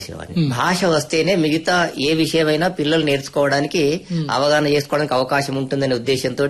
భాష వస్తేనే మిగతా ఏ విషయమైనా పిల్లలు నేర్చుకోవడానికి అవగాహన చేసుకోవడానికి అవకాశం ఉంటుందనే ఉద్దేశంతో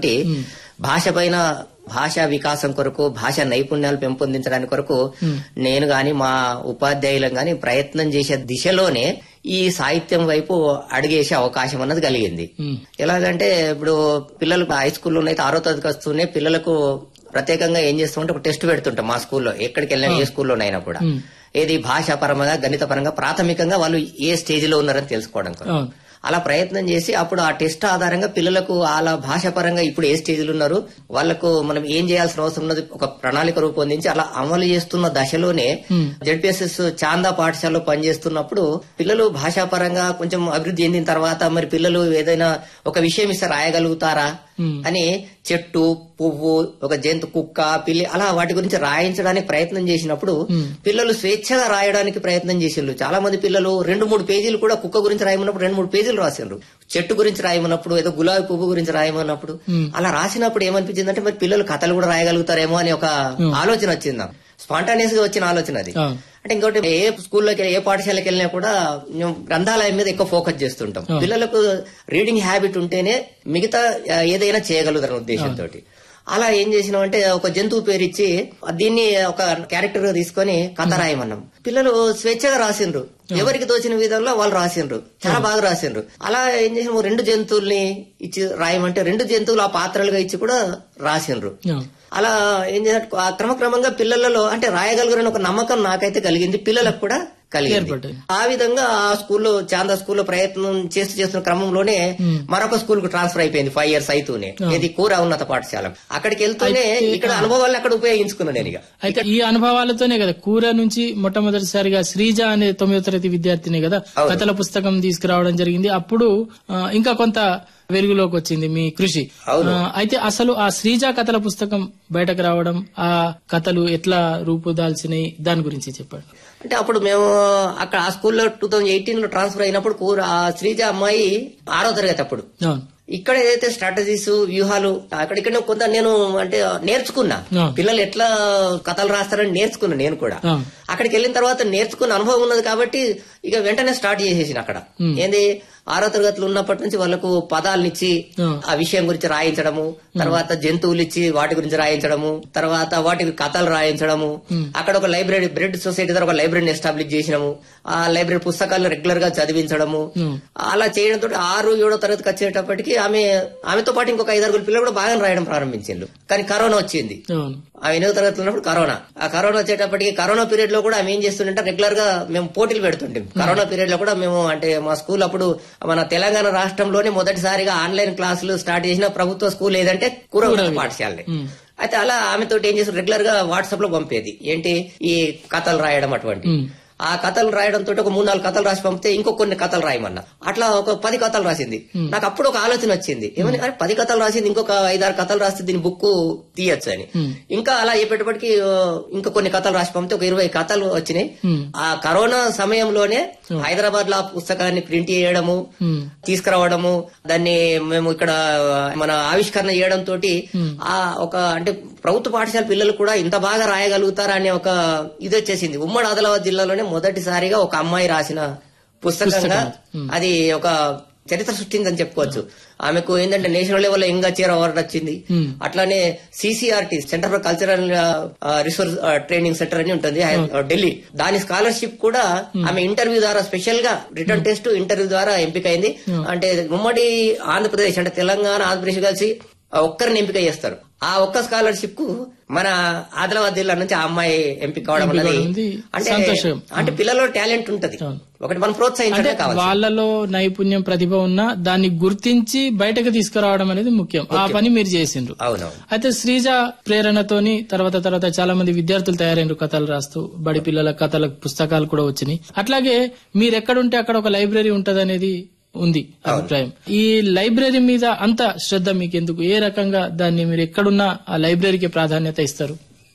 భాష పైన భాషా వికాసం కొరకు భాష నైపుణ్యాలు పెంపొందించడానికి కొరకు నేను గాని మా ఉపాధ్యాయులం గాని ప్రయత్నం చేసే దిశలోనే ఈ సాహిత్యం వైపు అడిగేసే అవకాశం అన్నది కలిగింది ఎలాగంటే ఇప్పుడు పిల్లలు హై స్కూల్లో అయితే ఆరో తరగతి వస్తూనే పిల్లలకు ప్రత్యేకంగా ఏం చేస్తామంటే ఒక టెస్ట్ పెడుతుంటాం మా స్కూల్లో ఎక్కడికి వెళ్ళినా ఏ స్కూల్లోనైనా కూడా ఏది భాషాపరంగా గణిత పరంగా ప్రాథమికంగా వాళ్ళు ఏ స్టేజ్ లో ఉన్నారని తెలుసుకోవడం కొరకు. అవును. అలా ప్రయత్నం చేసి అప్పుడు ఆ టెస్ట్ ఆధారంగా పిల్లలకు అలా భాష పరంగా ఇప్పుడు ఏ స్టేజ్లో ఉన్నారు వాళ్ళకు మనం ఏం చేయాల్సిన అవసరం ఉన్నది ఒక ప్రణాళిక రూపొందించి అలా అమలు చేస్తున్న దశలోనే జడ్పిఎస్ఎస్ చాందా పాఠశాలలో పనిచేస్తున్నప్పుడు పిల్లలు భాషాపరంగా కొంచెం అభివృద్ధి చెందిన తర్వాత మరి పిల్లలు ఏదైనా ఒక విషయం ఇస్తే రాయగలుగుతారా అని చెట్టు పువ్వు ఒక జంతు కుక్క పిల్లి అలా వాటి గురించి రాయించడానికి ప్రయత్నం చేసినప్పుడు పిల్లలు స్వేచ్ఛగా రాయడానికి ప్రయత్నం చేసిండ్రు చాలా మంది పిల్లలు రెండు మూడు పేజీలు కూడా కుక్క గురించి రాయమన్నప్పుడు రెండు మూడు పేజీలు రాసిండ్రు చెట్టు గురించి రాయమన్నప్పుడు ఏదో గులాబీ పువ్వు గురించి రాయమన్నప్పుడు అలా రాసినప్పుడు ఏమనిపించింది అంటే మరి పిల్లలు కథలు కూడా రాయగలుగుతారేమో అని ఒక ఆలోచన వచ్చింది నాకు స్పాంటానియస్ గా వచ్చిన ఆలోచన అది అవును. అంటే ఇంకోటి ఏ స్కూల్లోకి ఏ పాఠశాలకి వెళ్ళినా కూడా మేము గ్రంథాలయం మీద ఎక్కువ ఫోకస్ చేస్తుంటాం పిల్లలకు రీడింగ్ హ్యాబిట్ ఉంటేనే మిగతా ఆ, ఏదైనా చేయగలుగుతారు ఉద్దేశంతో అలా ఏం చేసినామంటే ఒక జంతువు పేరు ఇచ్చి దీన్ని ఒక క్యారెక్టర్ గా తీసుకొని కథ రాయమన్నాం పిల్లలు స్వేచ్ఛగా రాసిండ్రు ఎవరికి తోచిన విధంలో వాళ్ళు రాసిండ్రు చాలా బాగా రాసిండ్రు అలా ఏం చేసిన రెండు జంతువుల్ని ఇచ్చి రాయమంటే రెండు జంతువులు ఆ పాత్రలుగా ఇచ్చి కూడా రాసిండ్రు అవును. అలా ఏం చేసినట్టు ఆ క్రమక్రమంగా పిల్లలలో అంటే రాయగలుగురని ఒక నమ్మకం నాకైతే కలిగింది పిల్లలకు కూడా కలిగింది ఏర్పడ్డది. ఆ విధంగా ఆ స్కూల్లో చాందా స్కూల్లో ప్రయత్నం చేస్తూ చేస్తున్న క్రమంలోనే మరొక స్కూల్ కు ట్రాన్స్ఫర్ అయిపోయింది ఫైవ్ ఇయర్స్ అయితేనే ఇది కూర ఉన్నత పాఠశాల అక్కడికి వెళ్తూనే ఇక్కడ అనుభవాలను అక్కడ ఉపయోగించుకున్నాను నేను ఇక అయితే ఈ అనుభవాలతోనే కదా కూర నుంచి మొట్టమొదటిసారిగా శ్రీజ అనే తొమ్మిదో తరగతి విద్యార్థిని కదా అవును. కథల పుస్తకం తీసుకురావడం జరిగింది అప్పుడు ఆ, ఇంకా కొంత వెలుగులోకి వచ్చింది మీ కృషి అవును. ఆ, అయితే అసలు ఆ శ్రీజ కథల పుస్తకం బయటకు రావడం ఆ కథలు ఎట్లా రూపుదాల్సినాయి దాని గురించి చెప్పండి అంటే అప్పుడు మేము అక్కడ ఆ స్కూల్లో టూ థౌజండ్ ఎయిటీన్ లో ట్రాన్స్ఫర్ అయినప్పుడు కూర ఆ శ్రీజ అమ్మాయి ఆరో తరగతి అప్పుడు అవును ఇక్కడ ఏదైతే స్ట్రాటజీస్ వ్యూహాలు అక్కడిక్కడ కొంత నేను అంటే నేర్చుకున్నా ఆ. పిల్లలు ఎట్లా కథలు రాస్తారని నేర్చుకున్నా నేను కూడా ఆ. అక్కడికి వెళ్ళిన తర్వాత నేర్చుకున్న అనుభవం ఉన్నది కాబట్టి ఇక వెంటనే స్టార్ట్ చేసేసిన అక్కడ ఏంది ఆరో తరగతులు ఉన్నప్పటి నుంచి వాళ్ళకు పదాలనిచ్చి ఆ. ఆ విషయం గురించి రాయించడము తర్వాత జంతువులు ఇచ్చి వాటి గురించి రాయించడము తర్వాత వాటికి కథలు రాయించడము అక్కడ ఒక లైబ్రరీ బ్రెడ్ సొసైటీ ద్వారా ఒక లైబ్రరీని ఎస్టాబ్లిష్ చేసినాము ఆ లైబ్రరీ పుస్తకాలను రెగ్యులర్ గా చదివించడము ఉమ్. అలా చేయడంతో ఆరు ఏడో తరగతికి వచ్చేటప్పటికి ఆమె ఆమెతో పాటు ఇంకొక ఐదారుగురు పిల్లలు కూడా బాగా రాయడం ప్రారంభించిండ్రు కానీ కరోనా వచ్చింది అవును ఆ ఎనిమిదో తరగతిలో ఉన్నప్పుడు కరోనా ఆ కరోనా వచ్చేటప్పటికి కరోనా పీరియడ్ లో కూడా ఆమె ఏం చేస్తుంటే రెగ్యులర్ గా మేము పోటీలు పెడుతుంటాం కరోనా పీరియడ్ లో కూడా మేము అంటే మా స్కూల్ అప్పుడు మన తెలంగాణ రాష్ట్రంలోనే మొదటిసారిగా ఆన్లైన్ క్లాసులు స్టార్ట్ చేసిన ప్రభుత్వ స్కూల్ ఏదంటే కూరగాయ పాఠశాలనే అయితే అలా ఆమెతో ఏం చేసి రెగ్యులర్ గా వాట్సాప్ లో పంపేది ఏంటి ఈ కథలు రాయడం అటువంటి ఉమ్. ఆ కథలు రాయడం తోటి ఒక మూడు నాలుగు కథలు రాసి పంపితే ఇంకో కొన్ని కథలు రాయమన్నా అట్లా ఒక పది కథలు రాసింది నాకు అప్పుడు ఒక ఆలోచన వచ్చింది ఏమని అరే పది కథలు రాసింది ఇంకొక ఐదారు కథలు రాస్తే దీని బుక్ తీయచ్చు అని ఇంకా అలా చెప్పేటప్పటికి ఆ, ఇంకా కొన్ని కథలు రాసి పంపితే ఒక ఇరవై కథలు వచ్చినాయి ఉమ్. ఆ కరోనా సమయంలోనే హైదరాబాద్ లో ఆ పుస్తకాన్ని ప్రింట్ చేయడము ఉమ్. తీసుకురావడము దాన్ని మేము ఇక్కడ మన ఆవిష్కరణ చేయడం తోటి ఆ ఒక అంటే ప్రభుత్వ పాఠశాల పిల్లలు కూడా ఇంత బాగా రాయగలుగుతారా అనే ఒక ఇది వచ్చేసింది ఉమ్మడి ఆదిలాబాద్ జిల్లాలోనే మొదటిసారిగా ఒక అమ్మాయి రాసిన పుస్తకంగా అది ఒక చరిత్ర సృష్టిందని చెప్పుకోవచ్చు ఆమెకు ఏంటంటే national level young achiever award వచ్చింది అట్లానే CCRT centre for cultural resource training centre అని ఉంటుంది హై- ఢిల్లీ దాని స్కాలర్షిప్ కూడా ఆమె ఇంటర్వ్యూ ద్వారా స్పెషల్ గా రిటర్న్ టెస్ట్ ఇంటర్వ్యూ ద్వారా ఎంపికైంది అంటే ఉమ్మడి ఆంధ్రప్రదేశ్ అంటే తెలంగాణ ఆంధ్రప్రదేశ్ కలిసి ఆ ఒక్కరిని ఎంపిక చేస్తారు ఆ ఒక్క స్కాలర్షిప్ కు మన ఆదిలాబాద్ జిల్లా నుంచి ఆ అమ్మాయి ఎంపిక కావడం ఎంపిక అన్నది ఉంది. అంటే సంతోషం. అంటే పిల్లల్లో టాలెంట్ ఉంటది ఒకటి మనం అంటే ప్రోత్సహించడమే కావాలి వాళ్ళలో నైపుణ్యం ప్రతిభ ఉన్నా దాన్ని గుర్తించి బయటకు తీసుకురావడం అనేది ముఖ్యం ఆ పని మీరు చేసిండ్రు అవునవును అయితే శ్రీజ ప్రేరణతోని తర్వాత తర్వాత చాలా మంది విద్యార్థులు తయారైనరు కథలు రాస్తూ బడి పిల్లల కథల పుస్తకాలు కూడా వచ్చినాయి అట్లాగే మీరు ఎక్కడుంటే అక్కడ ఒక లైబ్రరీ ఉంటదనేది ఉంది అభిప్రాయం ఈ లైబ్రరీ మీద అంత శ్రద్ధ మీకు ఎందుకు ఏ రకంగా దాన్ని మీరు ఎక్కడున్నా ఆ లైబ్రరీకి ప్రాధాన్యత ఇస్తారు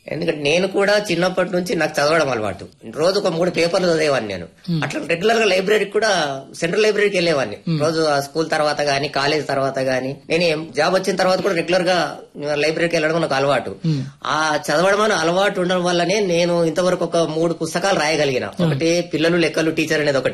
ఎందుకంటే నేను కూడా చిన్నప్పటి నుంచి నాకు చదవడం అలవాటు రోజు ఒక మూడు పేపర్లు చదివేవాడిని నేను అట్లా రెగ్యులర్ గా లైబ్రరీకి కూడా సెంట్రల్ లైబ్రరీకి వెళ్ళేవాడిని రోజు ఆ స్కూల్ తర్వాత గానీ కాలేజ్ తర్వాత గానీ నేను ఏం జాబ్ వచ్చిన తర్వాత కూడా రెగ్యులర్ గా లైబ్రరీకి వెళ్ళడం నాకు అలవాటు ఆ చదవడం అనే అలవాటు ఉండడం వల్లనే నేను ఇంతవరకు ఒక మూడు పుస్తకాలు రాయగలిగిన ఒకటి పిల్లలు లెక్కలు టీచర్ అనేది ఒకటి